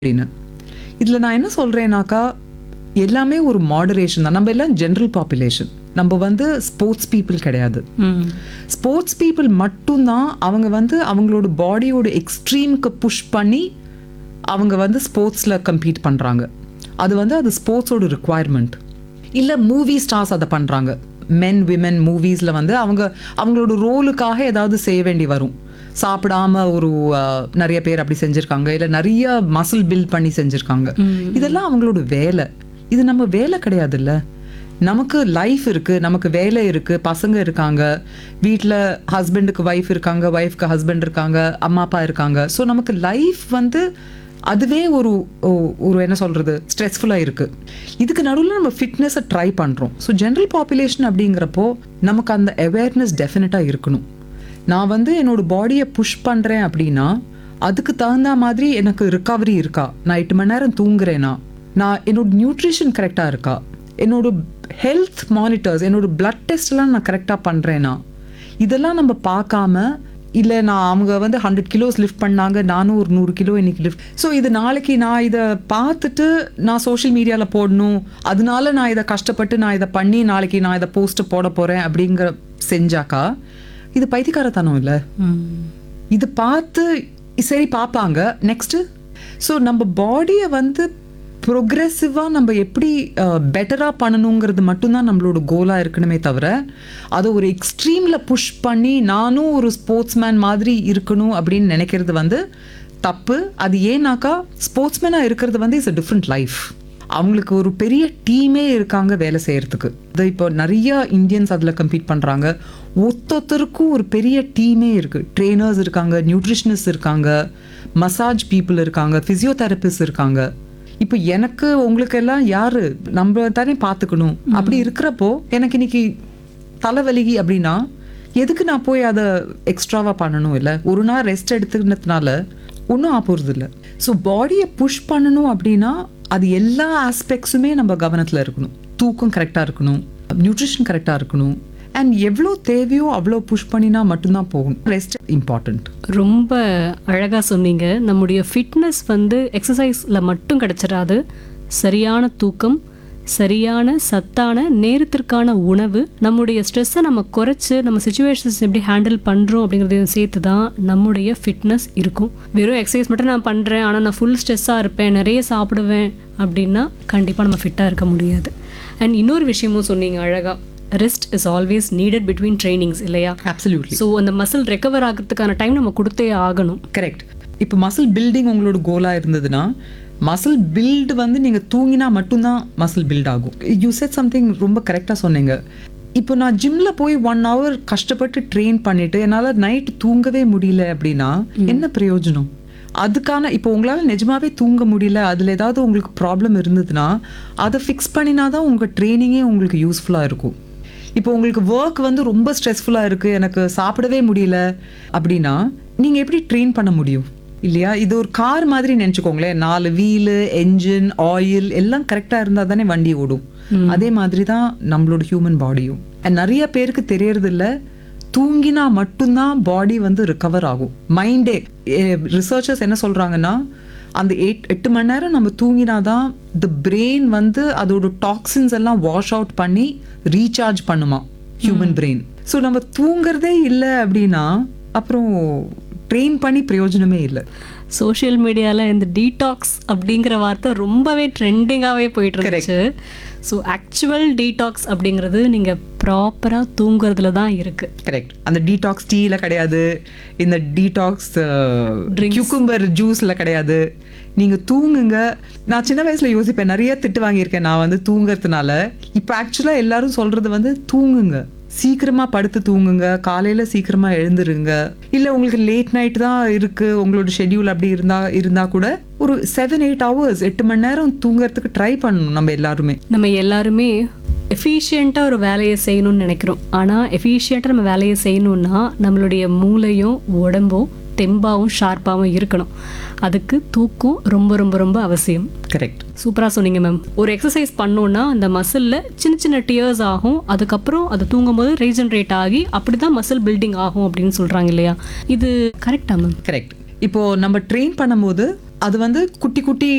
அப்படின்னு இதில் நான் என்ன சொல்கிறேனாக்கா எல்லாமே ஒரு மாடரேஷன் தான் நம்ம எல்லாம் ஜென்ரல் பாப்புலேஷன் நம்ம வந்து ஸ்போர்ட்ஸ் பீப்புள் கிடையாது ம் ஸ்போர்ட்ஸ் பீப்புள் மட்டும்தான் அவங்க வந்து அவங்களோட பாடியோட எக்ஸ்ட்ரீமுக்கு புஷ் பண்ணி அவங்க வந்து ஸ்போர்ட்ஸில் கம்பீட் பண்ணுறாங்க அது வந்து அது ஸ்போர்ட்ஸோட ரிக்குவயர்மெண்ட் இல்லை மூவி ஸ்டார்ஸ் அதை பண்ணுறாங்க மென் விமென் மூவிஸில் வந்து அவங்க அவங்களோட ரோலுக்காக ஏதாவது செய்ய வேண்டி வரும் சாப்பிடாம ஒரு அஹ், நிறைய பேர் அப்படி செஞ்சுருக்காங்க இல்லை நிறைய மசில் பில்ட் பண்ணி செஞ்சுருக்காங்க இதெல்லாம் அவங்களோட வேலை இது நம்ம வேலை கிடையாதுல்ல நமக்கு லைஃப் இருக்கு நமக்கு வேலை இருக்கு பசங்க இருக்காங்க வீட்டில் ஹஸ்பண்டுக்கு ஒய்ஃப் இருக்காங்க ஒய்ஃப்க்கு ஹஸ்பண்ட் இருக்காங்க அம்மா அப்பா இருக்காங்க ஸோ நமக்கு லைஃப் வந்து அதுவே ஒரு ஒ- ஒரு என்ன சொல்றது ஸ்ட்ரெஸ்ஃபுல்லாக இருக்கு இதுக்கு நடுவில் நம்ம ஃபிட்னஸை ட்ரை பண்ணுறோம் ஸோ ஜென்ரல் பாப்புலேஷன் அப்படிங்கிறப்போ நமக்கு அந்த அவேர்னஸ் டெஃபினட்டாக இருக்கணும் நான் வந்து என்னோட பாடியை புஷ் பண்ணுறேன் அப்படின்னா அதுக்கு தகுந்த மாதிரி எனக்கு ரிகவரி இருக்கா நான் எட்டு மணி நேரம் தூங்குறேனா நான் என்னோட நியூட்ரிஷன் கரெக்டாக இருக்கா என்னோட ஹெல்த் மானிட்டர்ஸ் என்னோட பிளட் டெஸ்ட்லாம் நான் கரெக்டாக பண்ணுறேனா இதெல்லாம் நம்ம பார்க்காம இல்லை நான் அவங்க வந்து ஹண்ட்ரட் கிலோஸ் லிஃப்ட் பண்ணாங்க நானும் ஒரு நூறு கிலோ இன்னைக்கு லிஃப்ட் ஸோ இது நாளைக்கு நான் இதை பார்த்துட்டு நான் சோஷியல் மீடியாவில் போடணும் அதனால நான் இதை கஷ்டப்பட்டு நான் இதை பண்ணி நாளைக்கு நான் இதை போஸ்ட் போட போகிறேன் அப்படிங்கிற செஞ்சாக்கா இது பைத்தியக்காரத்தனம் இல்லை ம் இது பார்த்து சரி பார்ப்பாங்க நெக்ஸ்ட்டு ஸோ நம்ம பாடியை வந்து ப்ரொக்ரெசிவாக நம்ம எப்படி பெட்டராக பண்ணணுங்கிறது மட்டும்தான் நம்மளோட கோலாக இருக்கணுமே தவிர அதை ஒரு எக்ஸ்ட்ரீமில் புஷ் பண்ணி நானும் ஒரு ஸ்போர்ட்ஸ்மேன் மாதிரி இருக்கணும் அப்படின்னு நினைக்கிறது வந்து தப்பு அது ஏன்னாக்கா ஸ்போர்ட்ஸ்மேனாக இருக்கிறது வந்து இட்ஸ் a டிஃப்ரெண்ட் லைஃப் அவங்களுக்கு ஒரு பெரிய டீமே இருக்காங்க வேலை செய்யறதுக்கு இது இப்போ நிறைய இந்தியன்ஸ் அதில் கம்பீட் பண்ணுறாங்க ஒத்தொத்தருக்கும் ஒரு பெரிய டீமே இருக்குது ட்ரெயினர்ஸ் இருக்காங்க நியூட்ரிஷனிஸ்ட் இருக்காங்க மசாஜ் பீப்புள் இருக்காங்க ஃபிசியோதெரபிஸ்ட் இருக்காங்க இப்போ எனக்கு உங்களுக்கு எல்லாம் யாரு நம்ம தானே பார்த்துக்கணும் அப்படி இருக்கிறப்போ எனக்கு இன்னைக்கு தலைவலி அப்படின்னா எதுக்கு நான் போய் அதை எக்ஸ்ட்ராவாக பண்ணணும் இல்லை ஒரு நாள் ரெஸ்ட் எடுத்துக்கினதுனால ஒன்றும் ஆப்போறது இல்லை ஸோ பாடியை புஷ் பண்ணணும் அப்படின்னா அது எல்லா ஆஸ்பெக்ட்ஸுமே நம்ம கவனத்தில் இருக்கணும் தூக்கம் கரெக்டாக இருக்கணும் நியூட்ரிஷன் கரெக்டாக இருக்கணும் அண்ட் எவ்வளோ தேவையோ அவ்வளோ புஷ் பண்ணினா மட்டும்தான் போகும் ரெஸ்ட் இம்பார்ட்டண்ட் ரொம்ப அழகாக சொன்னீங்க நம்முடைய ஃபிட்னஸ் வந்து எக்ஸசைஸில் மட்டும் கிடச்சிடாது சரியான தூக்கம் சரியான சத்தான நேரத்திற்கான உணவு நம்முடைய ஸ்ட்ரெஸ்ஸை நம்ம குறைச்சு நம்ம சுச்சுவேஷன்ஸ் எப்படி ஹேண்டில் பண்ணுறோம் அப்படிங்கிறதையும் சேர்த்து தான் நம்முடைய ஃபிட்னஸ் இருக்கும் வெறும் எக்ஸசைஸ் மட்டும் நான் பண்ணுறேன் ஆனால் நான் ஃபுல் ஸ்ட்ரெஸ்ஸாக இருப்பேன் நிறைய சாப்பிடுவேன் அப்படின்னா கண்டிப்பாக நம்ம ஃபிட்டாக இருக்க முடியாது அண்ட் இன்னொரு விஷயமும் சொன்னீங்க அழகாக rest is always needed between trainings இல்லையா அப்சல்யூட்லி ஸோ அந்த மசில் ரெக்கவர் ஆகிறதுக்கான டைம் நம்ம கொடுத்தே ஆகணும் கரெக்ட் இப்போ மசில் பில்டிங் உங்களோட கோலாக இருந்ததுன்னா மசில் பில்டு வந்து நீங்கள் தூங்கினா மட்டும்தான் மசில் பில்ட் ஆகும் யூ செட் சம்திங் ரொம்ப கரெக்டாக சொன்னீங்க இப்போ நான் ஜிம்ல போய் ஒன் ஹவர் கஷ்டப்பட்டு ட்ரெயின் பண்ணிட்டு என்னால் நைட் தூங்கவே முடியல அப்படின்னா என்ன பிரயோஜனம் அதுக்கான இப்போ உங்களால் நிஜமாவே தூங்க முடியல அதில் ஏதாவது உங்களுக்கு ப்ராப்ளம் இருந்ததுன்னா அதை ஃபிக்ஸ் பண்ணினா தான் உங்கள் ட்ரைனிங்கே உங்களுக்கு யூஸ்ஃபுல்லாக இருக்கும் இப்போ உங்களுக்கு ஒர்க் வந்து ரொம்ப ஸ்ட்ரெஸ்ஃபுல்லாக இருக்குது எனக்கு சாப்பிடவே முடியல அப்படின்னா நீங்கள் எப்படி ட்ரெயின் பண்ண முடியும் இல்லையா இது ஒரு கார் மாதிரி நினச்சிக்கோங்களேன் நாலு வீலு என்ஜின் ஆயில் எல்லாம் கரெக்டாக இருந்தால் தானே வண்டி ஓடும் அதே மாதிரி தான் நம்மளோட ஹியூமன் பாடியும் And நிறைய பேருக்கு தெரியறது இல்ல தூங்கினா மட்டும்தான் பாடி வந்து ரிகவர் ஆகும் மைண்டே ரிசர்ச்சர்ஸ் என்ன சொல்கிறாங்கன்னா அந்த எயிட் எட்டு மணி நேரம் நம்ம தூங்கினாதான் த பிரெயின் வந்து அதோட டாக்ஸின்ஸ் எல்லாம் வாஷ் அவுட் பண்ணி ரீசார்ஜ் பண்ணுமா ஹியூமன் பிரெயின் ஸோ நம்ம தூங்குறதே இல்லை அப்படின்னா அப்புறம் ட்ரெயின் பண்ணி பிரயோஜனமே இல்லை சோஷியல் மீடியாவில் இந்த டீடாக்ஸ் அப்படிங்கிற வார்த்தை ரொம்பவே ட்ரெண்டிங்காகவே போயிட்டு இருந்துச்சு ஸோ ஆக்சுவல் டீடாக்ஸ் அப்படிங்கிறது நீங்கள் ப்ராப்பராக தூங்குறதுல தான் இருக்குது கரெக்ட் அந்த டீடாக்ஸ் டீல கிடையாது இந்த டீடாக்ஸ் கியூக்கும்பர் ஜூஸ்ல கிடையாது நீங்க தூங்குங்க நான் சின்ன வயசுல யோசிப்பேன் நிறைய திட்டு வாங்கியிருக்கேன் நான் வந்து தூங்குறதுனால இப்போ ஆக்சுவலா எல்லாரும் சொல்றது வந்து தூங்குங்க சீக்கிரமா படுத்து தூங்குங்க காலையில சீக்கிரமா எழுந்துருங்க இல்ல உங்களுக்கு லேட் நைட் தான் இருக்கு உங்களோட ஷெட்யூல் அப்படி இருந்தா இருந்தா கூட ஒரு செவன் எயிட் ஹவர்ஸ் எட்டு மணி நேரம் தூங்குறதுக்கு ட்ரை பண்ணணும் நம்ம எல்லாருமே நம்ம எல்லாருமே எஃபிஷியண்ட்டாக ஒரு வேலையை செய்யணும்னு நினைக்கிறோம் ஆனால் எஃபிஷியண்ட்டாக நம்ம வேலையை செய்யணும்னா நம்மளுடைய மூளையும் உடம்பும் தெம்பாவும் ஷார்ப்பாகவும் இருக்கணும் அதுக்கு தூக்கம் ரொம்ப ரொம்ப ரொம்ப அவசியம் கரெக்ட் சூப்பராக சொன்னீங்க மேம் ஒரு எக்ஸசைஸ் பண்ணோன்னா அந்த மசிலில் சின்ன சின்ன டியர்ஸ் ஆகும் அதுக்கப்புறம் அது தூங்கும்போது ரீஜென்ரேட் ஆகி அப்படி தான் மசில் பில்டிங் ஆகும் அப்படின்னு சொல்கிறாங்க இல்லையா இது கரெக்டா மேம் கரெக்ட் இப்போ நம்ம ட்ரெயின் பண்ணும்போது அது வந்து குட்டி குட்டி